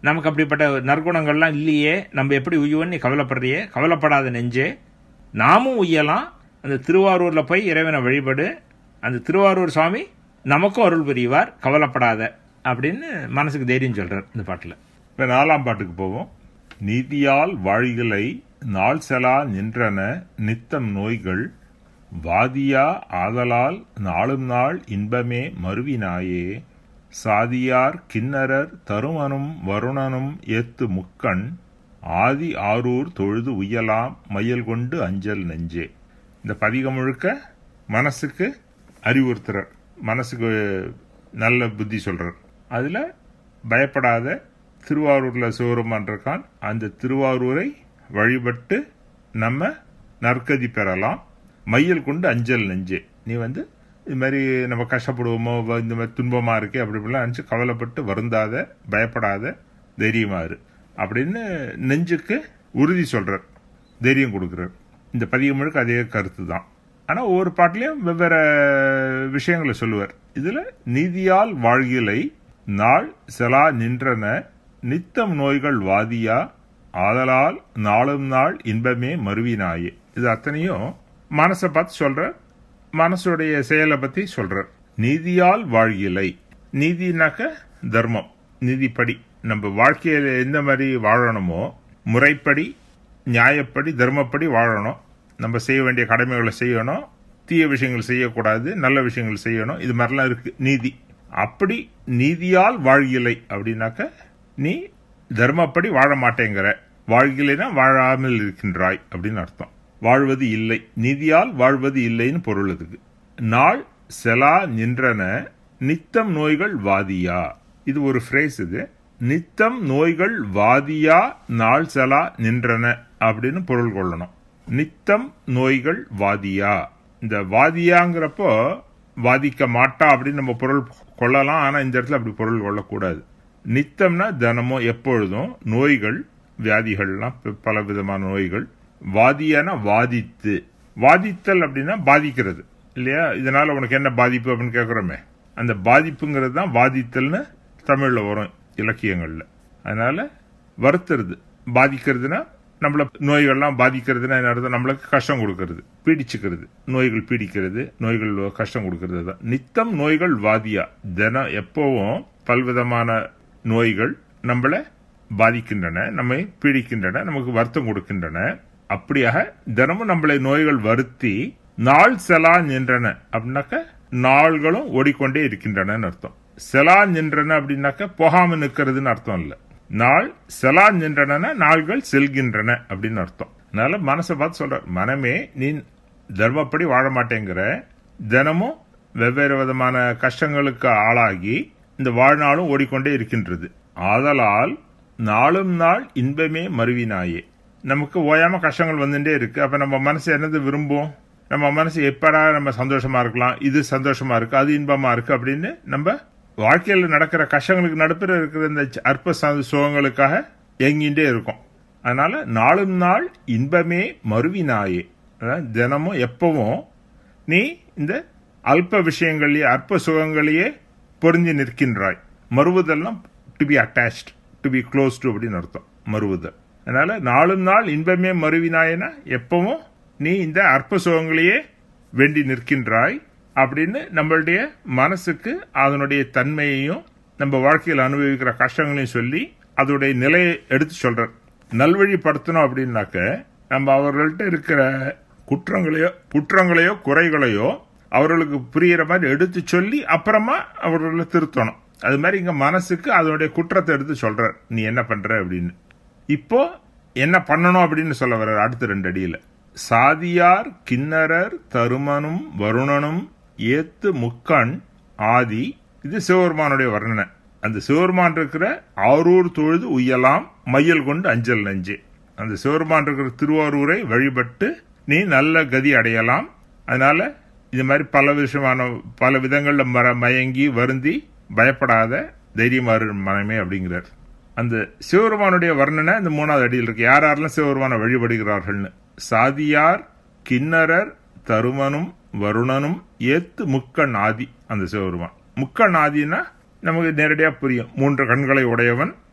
நமக்கு அப்படிப்பட்ட நற்குணங்கள்லாம் இல்லையே நம்ம எப்படி உய்யோன்னு நீ கவலைப்படுறியே கவலைப்படாத நெஞ்சே நாமும் உய்யலாம் அந்த திருவாரூரில் போய் இறைவனை வழிபடு அந்த திருவாரூர் சுவாமி நமக்கும் அருள் புரிவார் கவலைப்படாத அப்படின்னு மனசுக்கு தைரியம் சொல்கிறார் இந்த பாட்டில் இப்ப நாலாம் பாட்டுக்கு போவோம் நீதியால் வாழிகளை நாள் செலா நின்றன நித்தம் நோய்கள் வாதியா ஆதலால் நாளும் நாள் இன்பமே மருவினாயே சாதியார் கிண்ணரர் தருமனும் வருணனும் ஏத்து முக்கண் ஆதி ஆரூர் தொழுது உய்யலாம் மயல் கொண்டு அஞ்சல் நெஞ்சே இந்த பதிகம் முழுக்க மனசுக்கு அறிவுறுத்துறார் மனசுக்கு நல்ல புத்தி சொல்றார் அதுல பயப்படாத திருவாரூர்ல சிவருமான் இருக்கான் அந்த திருவாரூரை வழிபட்டு நம்ம நற்கதி பெறலாம் மையல் கொண்டு அஞ்சல் நெஞ்சே நீ வந்து இது மாதிரி நம்ம கஷ்டப்படுவோமோ வ- இந்த மாதிரி துன்பமா இருக்கே அப்படி இப்படிலாம் நினச்சி கவலைப்பட்டு வருந்தாத பயப்படாத தைரியமா இரு அப்படின்னு நெஞ்சுக்கு உறுதி சொல்றார் தைரியம் கொடுக்குறார் இந்த பதிகம் முழுக்க அதே கருத்து தான் ஆனா ஒவ்வொரு பாட்டிலையும் வெவ்வேறு விஷயங்களை சொல்லுவார் இதுல நீதியால் வாழ்கிலை நாள் செலா நின்றன நித்தம் நோய்கள் வாதியா ஆதலால் நாளும் நாள் இன்பமே மருவினாயே இது அத்தனையும் மனசை பார்த்து சொல்ற மனசுடைய செயலை பத்தி சொல்றார் நீதியால் வாழ்கிலை நீதினாக்க தர்மம் நீதிப்படி நம்ம வாழ்க்கையில எந்த மாதிரி வாழணுமோ முறைப்படி நியாயப்படி தர்மப்படி வாழணும் நம்ம செய்ய வேண்டிய கடமைகளை செய்யணும் தீய விஷயங்கள் செய்யக்கூடாது நல்ல விஷயங்கள் செய்யணும் இது மாதிரிலாம் இருக்கு நீதி அப்படி நீதியால் வாழ்கிலை அப்படின்னாக்க நீ தர்மப்படி வாழ மாட்டேங்கிற வாழ்கிலைனா வாழாமல் இருக்கின்றாய் அப்படின்னு அர்த்தம் வாழ்வது இல்லை நீதியால் வாழ்வது இல்லைன்னு பொருள் அதுக்கு நாள் செலா நின்றன நித்தம் நோய்கள் வாதியா இது ஒரு ஃப்ரேஸ் இது நித்தம் நோய்கள் வாதியா நாள் செலா நின்றன அப்படின்னு பொருள் கொள்ளணும் நித்தம் நோய்கள் வாதியா இந்த வாதியாங்கிறப்போ வாதிக்க மாட்டா அப்படின்னு நம்ம பொருள் கொள்ளலாம் ஆனா இந்த இடத்துல அப்படி பொருள் கொள்ளக்கூடாது நித்தம்னா தினமும் எப்பொழுதும் நோய்கள் வியாதிகள்லாம் ப- பல விதமான நோய்கள் வாதியான வாதித்து வாதித்தல் அப்படின்னா பாதிக்கிறது இல்லையா இதனால உனக்கு என்ன பாதிப்பு அப்படின்னு கேட்குறோமே அந்த பாதிப்புங்கிறது தான் வாதித்தல்னு தமிழ்ல வரும் இலக்கியங்கள்ல அதனால வருத்துறது பாதிக்கிறதுனா நம்மள நோய்கள்லாம் பாதிக்கிறதுனா என்ன அர்த்தம் நம்மளுக்கு கஷ்டம் கொடுக்கறது பீடிச்சுக்கிறது நோய்கள் பீடிக்கிறது நோய்கள் கஷ்டம் கொடுக்கறது தான் நித்தம் நோய்கள் வாதியா தினம் எப்பவும் பல்விதமான நோய்கள் நம்மள பாதிக்கின்றன நம்மை பீடிக்கின்றன நமக்கு வருத்தம் கொடுக்கின்றன அப்படியாக தினமும் நம்மளை நோய்கள் வருத்தி நாள் செலா நின்றன அப்படின்னாக்க நாள்களும் ஓடிக்கொண்டே இருக்கின்றன அர்த்தம் செலா நின்றன அப்படின்னாக்க போகாம நிக்கிறதுன்னு அர்த்தம் இல்ல நாள் செலா நின்றன நாள்கள் செல்கின்றன அப்படின்னு அர்த்தம் அதனால மனசை பார்த்து சொல்ற மனமே நீ தர்மப்படி வாழ மாட்டேங்கிற தினமும் வெவ்வேறு விதமான கஷ்டங்களுக்கு ஆளாகி இந்த வாழ்நாளும் ஓடிக்கொண்டே இருக்கின்றது ஆதலால் நாளும் நாள் இன்பமே மருவினாயே நமக்கு ஓயாம கஷ்டங்கள் வந்துட்டே இருக்கு அப்ப நம்ம மனசு என்னது விரும்பும் நம்ம மனசு எப்படா நம்ம சந்தோஷமா இருக்கலாம் இது சந்தோஷமா இருக்கு அது இன்பமா இருக்கு அப்படின்னு நம்ம வாழ்க்கையில் நடக்கிற கஷ்டங்களுக்கு நடுப்புற இருக்கிற இந்த அற்ப ச- சுகங்களுக்காக ஏங்கிட்டே இருக்கும் அதனால நாளும் நாள் இன்பமே மருவினாயே அதாவது தினமும் எப்பவும் நீ இந்த அல்ப விஷயங்களையே அற்ப சுகங்களையே பொருந்தி நிற்கின்றாய் மறுவுதல்லாம் to be attached to be close to அப்படின்னு அர்த்தம் மறுவுதல் அதனால நாளும் நாள் இன்பமே மறுவினாயனா எப்பவும் நீ இந்த அற்ப சுகங்களையே வேண்டி நிற்கின்றாய் அப்படின்னு நம்மளுடைய மனசுக்கு அதனுடைய தன்மையையும் நம்ம வாழ்க்கையில் அனுபவிக்கிற கஷ்டங்களையும் சொல்லி அதோடைய நிலையை எடுத்து சொல்றார் நல்வழிப்படுத்தணும் அப்படின்னாக்க நம்ம அவர்கள்ட்ட இருக்கிற குற்றங்களையோ குற்றங்களையோ குறைகளையோ அவர்களுக்கு புரியிற மாதிரி எடுத்து சொல்லி அப்புறமா அவர்களை திருத்தணும் அது மாதிரி இங்க மனசுக்கு அதனுடைய குற்றத்தை எடுத்து சொல்றார் நீ என்ன பண்ற அப்படின்னு இப்போ என்ன பண்ணணும் அப்படின்னு சொல்ல வர்றார் அடுத்த ரெண்டு அடியில சாதியார் கிண்ணரர் தருமனும் வருணனும் ஏத்து முக்கண் ஆதி இது சிவபெருமானுடைய வர்ணனை அந்த சிவபெருமான் இருக்கிற ஆரூர் தொழுது உய்யலாம் மையல் கொண்டு அஞ்சல் நஞ்சே அந்த சிவபெருமான் இருக்கிற திருவாரூரை வழிபட்டு நீ நல்ல கதி அடையலாம் அதனால இது மாதிரி பல விஷயமான பல விதங்கள்ல மர மயங்கி வருந்தி பயப்படாத தைரியமாறு மனமே அப்படிங்கிறார் அந்த சிவபெருமானுடைய வர்ணனை இந்த மூணாவது அடியில் இருக்கு யார் யாரெல்லாம் சிவபெருமானை வழிபடுகிறார்கள்னு சாதியார் கிண்ணரர் தருமனும் வருணனும் ஏத்து முக்கண் ஆதி அந்த சிவபெருமான் முக்கண் ஆதினா நமக்கு நேரடியா புரியும் மூன்று கண்களை உடையவன்